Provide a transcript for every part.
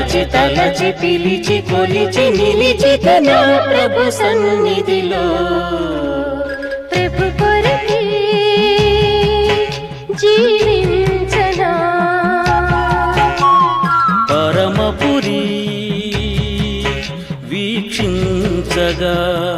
తలచి తలచి పిలిచి కొలిచి నిలిచిత నా ప్రభు సన్నిధిలో ప్రభు కొరకే జీవించనా పరమపురి వీక్షించగా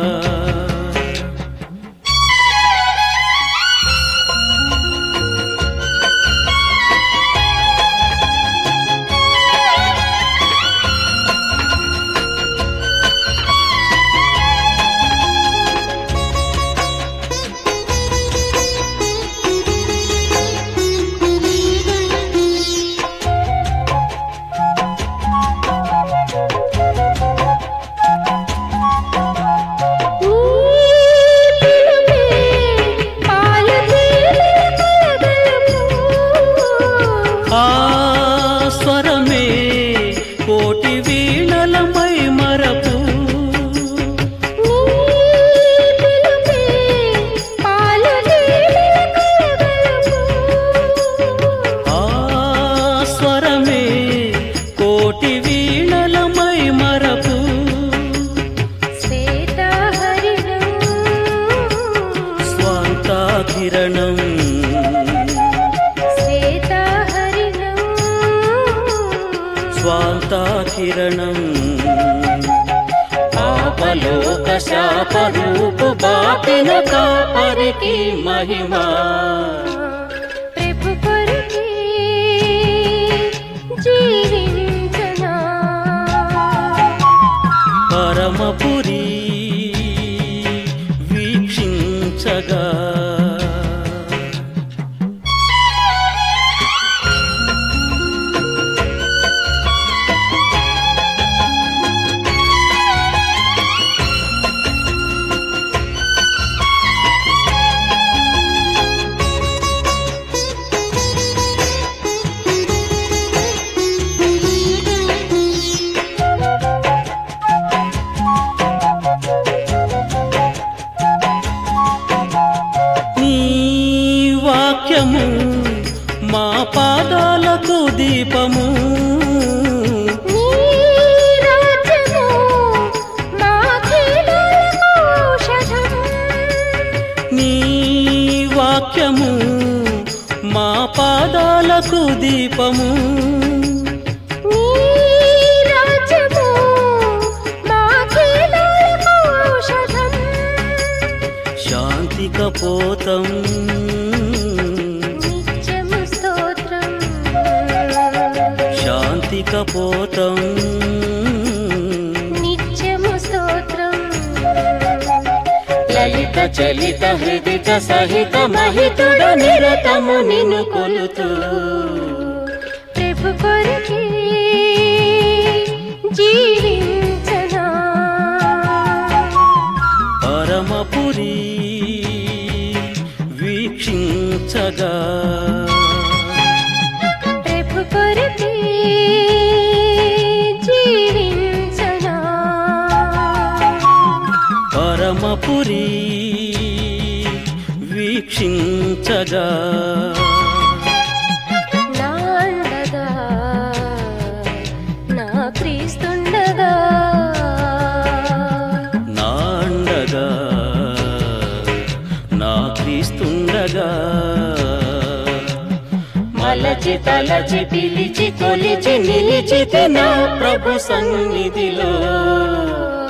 నీ పిలుపే పాలు తేలిన కలగలుపు. ఆ స్వరమే కోటి వీణలమై మరపు నీ పిలుపే పాలు తేలిన కలగలుపు. ఆ స్వరమే కోటి వీణలమై మరపు శ్వేతహరిణం స్వాంతాకిరణం శ్వేతహరిణం స్వాంతాకిరణం పాపలోక శాపరూపు బాపిన కాపరికి మహిమా ప్రభు కొరకే జీవించనా పరమపురి వీక్షించగా నీ వాక్యము మా పాదాలకు దీపము నీ రాజ్యము మా కీడులకు ఔషధం నీ వాక్యము మా పాదాలకు దీపము నీ రాజ్యము మా కీడులకు ఔషధం శాంతి కపోతం నిత్యము స్తోత్రం శాంతి కపోతం నిత్యము స్తోత్రం లలిత చలిత హృదిత సహిత మహితుడ నిరతము నిన్ను కొలుతూ ప్రభు కొరకే జీవించనా పరమపురి వీక్షించగా ప్రభు కొరకే జీవించనా పరమపురి వీక్షించగా నా అండగా నా క్రీస్తుండగా నాండగా నా క్రీస్తుండగా మలచి తలచి పిలిచి కొలిచి నిలిచితే నా ప్రభు సన్నిధిలో